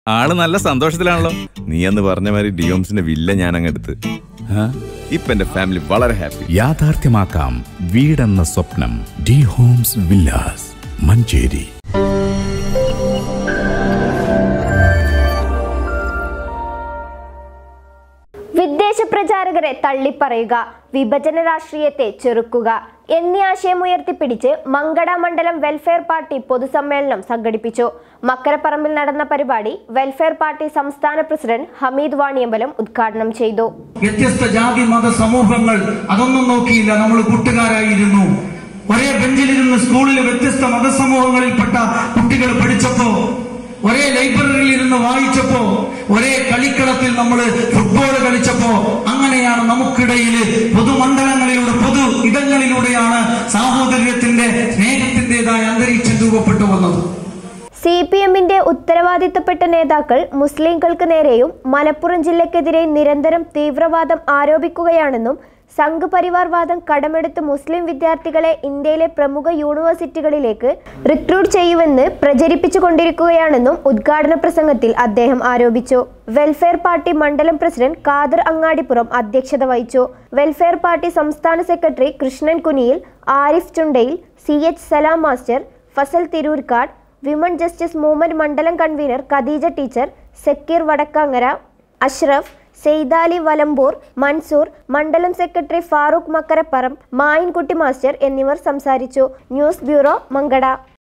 ആള് നല്ല സന്തോഷത്തിലാണല്ലോ നീ അന്ന് പറഞ്ഞ മാതിരി ഡിയോംസിന്റെ വില്ല ഞാൻ അങ്ങ് എടുത്ത് ഇപ്പൊ എന്റെ ഫാമിലി വളരെ ഹാപ്പി യാഥാർത്ഥ്യമാക്കാം വീടെന്ന സ്വപ്നം ഡി ഹോംസ് വില്ലാസ് മഞ്ചേരി വിദേശ പ്രചാരകരെ തള്ളിപ്പറയുക വിഭജന രാഷ്ട്രീയത്തെ ചെറുക്കുക എന്നീ ആശയം ഉയർത്തിപ്പിടിച്ച് മങ്കട മണ്ഡലം വെൽഫെയർ പാർട്ടി പൊതുസമ്മേളനം സംഘടിപ്പിച്ചു മക്കരപ്പറമ്പിൽ നടന്ന പരിപാടി വെൽഫെയർ പാർട്ടി സംസ്ഥാന പ്രസിഡന്റ് ഹമീദ് വാണിയമ്പലം ഉദ്ഘാടനം ചെയ്തു വ്യത്യസ്ത ജാതി മത സമൂഹങ്ങൾ അതൊന്നും നോക്കിയില്ല നമ്മൾ കൂട്ടുകാരായിരുന്നു ഒരേ ബെഞ്ചിലിരുന്ന് സ്കൂളിൽ വ്യത്യസ്ത മതസമൂഹങ്ങളിൽപ്പെട്ട കുട്ടികൾ പഠിച്ചപ്പോ ഒരേ ലൈബ്രറിയിൽ ഇരുന്ന് വായിച്ചപ്പോ ഒരേ കളിക്കളത്തിൽ നമ്മൾ ഫുട്ബോൾ കളിച്ചപ്പോ അങ്ങനെയാണ് നമുക്കിടയിൽ പൊതുമണ്ഡലങ്ങളിലൂടെ പൊതു ഇടങ്ങളിലൂടെയാണ് സാഹോദര്യത്തിന്റെ സ്നേഹത്തിന്റേതായ അന്തരീക്ഷം രൂപപ്പെട്ടു വന്നത് സി പി എമ്മിന്റെ ഉത്തരവാദിത്തപ്പെട്ട നേതാക്കൾ മുസ്ലിംകൾക്ക് നേരെയും മലപ്പുറം ജില്ലക്കെതിരെ നിരന്തരം തീവ്രവാദം ആരോപിക്കുകയാണെന്നും സംഘ് പരിവാർ വാദം കടമെടുത്ത് മുസ്ലിം വിദ്യാർത്ഥികളെ ഇന്ത്യയിലെ പ്രമുഖ യൂണിവേഴ്സിറ്റികളിലേക്ക് റിക്രൂട്ട് ചെയ്യുമെന്ന് പ്രചരിപ്പിച്ചുകൊണ്ടിരിക്കുകയാണെന്നും ഉദ്ഘാടന പ്രസംഗത്തിൽ അദ്ദേഹം ആരോപിച്ചു വെൽഫെയർ പാർട്ടി മണ്ഡലം പ്രസിഡന്റ് ഖാദർ അങ്ങാടിപ്പുറം അധ്യക്ഷത വഹിച്ചു വെൽഫെയർ പാർട്ടി സംസ്ഥാന secretary Krishnan Kuniyil Arif Chundayil C H Salam master Fazal Tirurkad women justice movement മണ്ഡലം കൺവീനർ ഖദീജ ടീച്ചർ സക്കീർ വടക്കാങ്ങര അഷ്റഫ് സെയ്താലി വലമ്പൂർ മൻസൂർ മണ്ഡലം സെക്രട്ടറി ഫാറൂഖ് മക്കരപ്പറം മായിൻകുട്ടി മാസ്റ്റർ എന്നിവർ സംസാരിച്ചു ന്യൂസ് ബ്യൂറോ മങ്കട